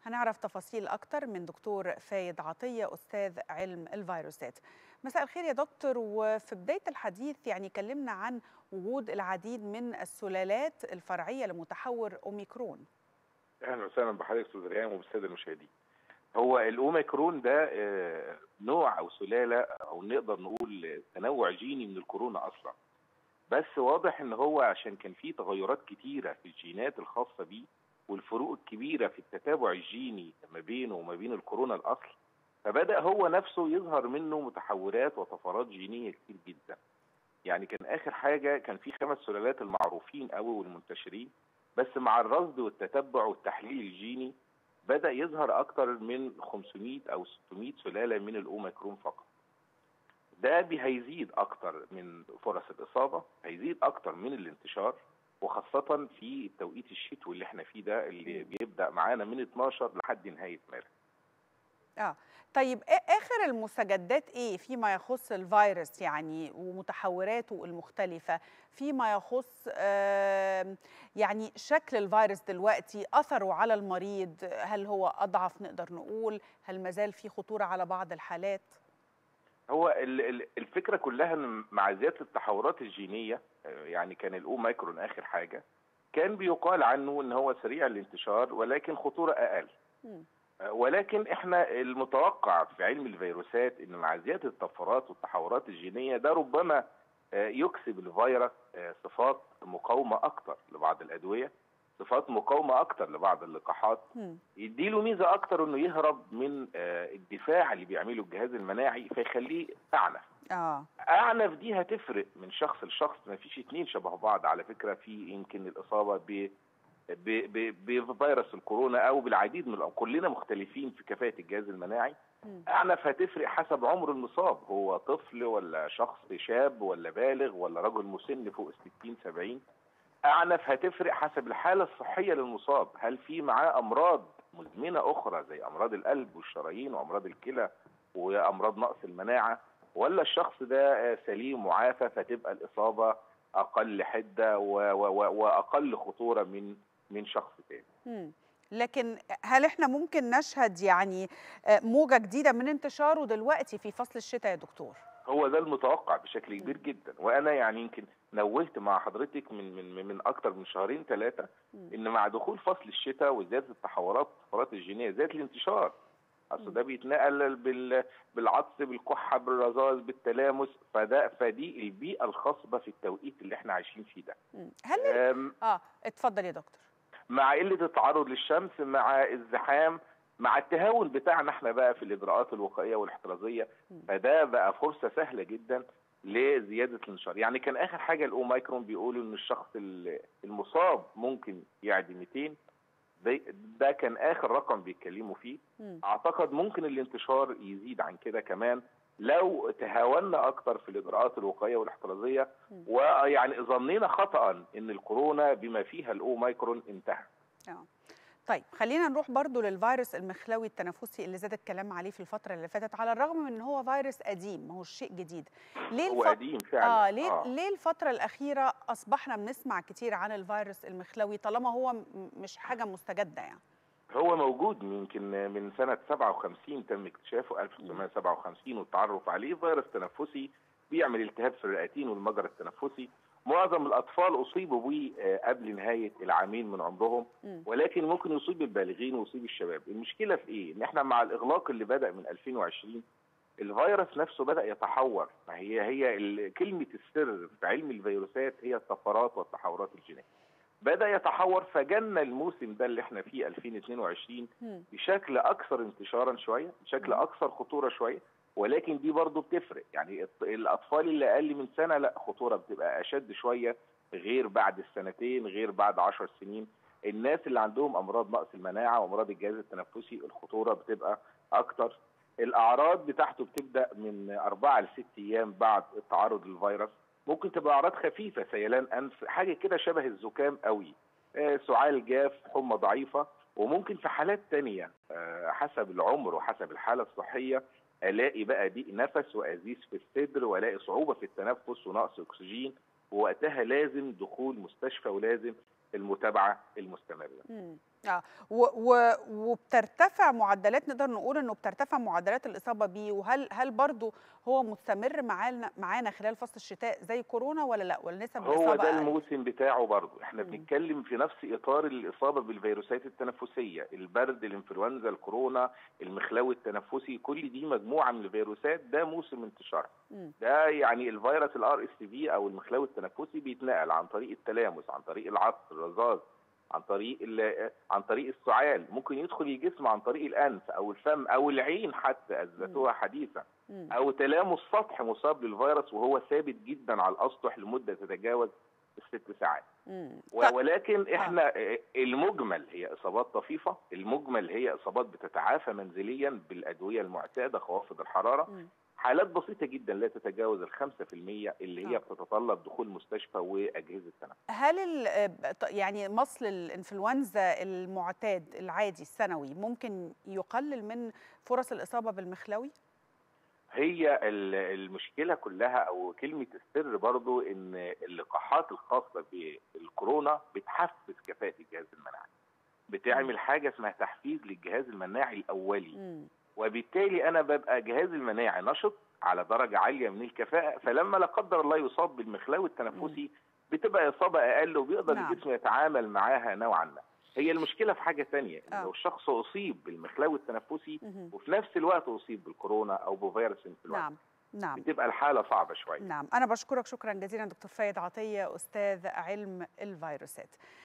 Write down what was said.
هنعرف تفاصيل أكتر من دكتور فايد عطية أستاذ علم الفيروسات مساء الخير يا دكتور وفي بداية الحديث يعني كلمنا عن وجود العديد من السلالات الفرعية لمتحور أوميكرون اهلا وسهلا بحضرتك استاذ ريان وبالساده المشاهدين. هو الاوميكرون ده نوع او سلاله او نقدر نقول تنوع جيني من الكورونا اصلا. بس واضح ان هو عشان كان فيه تغيرات كتيره في الجينات الخاصه بيه والفروق الكبيره في التتابع الجيني ما بينه وما بين الكورونا الاصل فبدا هو نفسه يظهر منه متحورات وطفرات جينيه كتير جدا. يعني كان اخر حاجه كان في خمس سلالات المعروفين قوي والمنتشرين بس مع الرصد والتتبع والتحليل الجيني بدا يظهر اكثر من 500 او 600 سلاله من الاوميكرون فقط ده هيزيد اكتر من فرص الاصابه هيزيد اكتر من الانتشار وخاصه في التوقيت الشتوي اللي احنا فيه ده اللي بيبدا معانا من 12 لحد نهايه مارس اه طيب اخر المستجدات ايه فيما يخص الفيروس يعني ومتحوراته المختلفه فيما يخص آه يعني شكل الفيروس دلوقتي اثره على المريض هل هو اضعف نقدر نقول هل مازال في خطوره على بعض الحالات هو الفكره كلها ان مع زياده التحورات الجينيه يعني كان الاوميكرون اخر حاجه كان بيقال عنه ان هو سريع الانتشار ولكن خطوره اقل م. ولكن احنا المتوقع في علم الفيروسات ان مع زياده الطفرات والتحورات الجينيه ده ربما يكسب الفيروس صفات مقاومه اكتر لبعض الادويه صفات مقاومه اكتر لبعض اللقاحات يديله ميزه اكتر انه يهرب من الدفاع اللي بيعمله الجهاز المناعي فيخليه اعنف اه اعنف دي هتفرق من شخص لشخص ما فيش اتنين شبه بعض على فكره في يمكن الاصابه ب بفيروس الكورونا او بالعديد من الأمراض كلنا مختلفين في كفاءه الجهاز المناعي اعنف هتفرق حسب عمر المصاب هو طفل ولا شخص شاب ولا بالغ ولا رجل مسن فوق ال 60 70 اعنف هتفرق حسب الحاله الصحيه للمصاب هل في معاه امراض مزمنه اخرى زي امراض القلب والشرايين وامراض الكلى وامراض نقص المناعه ولا الشخص ده سليم معافى فتبقى الاصابه اقل حده واقل خطوره من من شخص تاني مم. لكن هل احنا ممكن نشهد يعني موجه جديده من انتشاره دلوقتي في فصل الشتاء يا دكتور هو ده المتوقع بشكل كبير جدا وانا يعني يمكن نوهت مع حضرتك من من من اكتر من شهرين ثلاثه ان مع دخول فصل الشتاء وزياده التحورات الطفرات الجينيه زياده الانتشار اصل ده بيتنقل بال بالعطس بالكحه بالرذاذ بالتلامس فده فدي البيئه الخصبه في التوقيت اللي احنا عايشين فيه ده هل اه اتفضل يا دكتور مع قله التعرض للشمس مع الزحام مع التهاون بتاعنا احنا بقى في الاجراءات الوقائيه والاحترازيه فده بقى فرصه سهله جدا لزياده الانتشار يعني كان اخر حاجه الاوميكرون بيقولوا ان الشخص المصاب ممكن يعدي 200 ده, ده كان اخر رقم بيتكلموا فيه م. اعتقد ممكن الانتشار يزيد عن كده كمان لو تهاونا اكتر في الاجراءات الوقائيه والاحترازيه ويعني ظنينا خطا ان الكورونا بما فيها الاوميكرون انتهى. اه طيب خلينا نروح برضو للفيروس المخلوي التنفسي اللي زاد الكلام عليه في الفتره اللي فاتت على الرغم من ان هو فيروس قديم ما هو شيء جديد ليه هو الف... قديم فعلا اه ليه آه. ليه الفتره الاخيره اصبحنا بنسمع كتير عن الفيروس المخلوي طالما هو مش حاجه مستجده يعني هو موجود يمكن من سنة 57 تم اكتشافه 1957 والتعرف عليه فيروس تنفسي بيعمل التهاب في الرئتين والمجرى التنفسي معظم الأطفال أصيبوا به قبل نهاية العامين من عمرهم ولكن ممكن يصيب البالغين ويصيب الشباب المشكلة في إيه؟ إن إحنا مع الإغلاق اللي بدأ من 2020 الفيروس نفسه بدأ يتحور هي هي كلمة السر في علم الفيروسات هي الطفرات والتحورات الجينية بدا يتحور فجانا الموسم ده اللي احنا فيه 2022 بشكل اكثر انتشارا شويه بشكل اكثر خطوره شويه ولكن دي برضه بتفرق يعني الاطفال اللي اقل من سنه لا خطوره بتبقى اشد شويه غير بعد السنتين غير بعد 10 سنين الناس اللي عندهم امراض نقص المناعه وامراض الجهاز التنفسي الخطوره بتبقى اكتر الاعراض بتاعته بتبدا من أربعة لست ايام بعد التعرض للفيروس ممكن تبقى اعراض خفيفه سيلان انف حاجه كده شبه الزكام قوي آه سعال جاف حمى ضعيفه وممكن في حالات تانية آه حسب العمر وحسب الحاله الصحيه الاقي بقى ضيق نفس وازيز في الصدر والاقي صعوبه في التنفس ونقص اكسجين ووقتها لازم دخول مستشفى ولازم المتابعه المستمره. آه و و وبترتفع معدلات نقدر نقول انه بترتفع معدلات الاصابه بيه وهل هل برضه هو مستمر معانا معانا خلال فصل الشتاء زي كورونا ولا لا ولا نسب هو الاصابه ده أقل؟ الموسم بتاعه برضه احنا مم. بنتكلم في نفس اطار الاصابه بالفيروسات التنفسيه البرد الانفلونزا الكورونا المخلوي التنفسي كل دي مجموعه من الفيروسات ده موسم انتشارها مم. ده يعني الفيروس الار اس في او المخلوي التنفسي بيتنقل عن طريق التلامس عن طريق العطس الرذاذ عن طريق ال- عن طريق السعال ممكن يدخل الجسم عن طريق الانف او الفم او العين حتى اثبتوها حديثا مم. او تلامس سطح مصاب للفيروس وهو ثابت جدا على الاسطح لمده تتجاوز الست ساعات مم. و- طب- ولكن احنا المجمل هي اصابات طفيفه المجمل هي اصابات بتتعافى منزليا بالادويه المعتاده خوافض الحراره مم. حالات بسيطه جدا لا تتجاوز ال 5% اللي هي آه. بتتطلب دخول مستشفى واجهزه تنفس هل ال- آه، ط- يعني مصل الانفلونزا المعتاد العادي السنوي ممكن يقلل من فرص الاصابه بالمخلوي؟ هي ال- المشكله كلها او كلمه السر برضو ان اللقاحات الخاصه بالكورونا بتحفز كفاءه الجهاز المناعي بتعمل حاجه اسمها تحفيز للجهاز المناعي الاولي مم. وبالتالي انا ببقى جهازي المناعي نشط على درجه عاليه من الكفاءه فلما لا قدر الله يصاب بالمخلاوي التنفسي بتبقى اصابه اقل وبيقدر نعم. الجسم يتعامل معاها نوعا ما هي المشكله في حاجه ثانيه آه. لو الشخص اصيب بالمخلاوي التنفسي مهم. وفي نفس الوقت اصيب بالكورونا او بفيروس انفلونزا نعم نعم بتبقى الحاله صعبه شويه نعم أنا بشكرك شكرا جزيلا دكتور فايد عطية أستاذ علم الفيروسات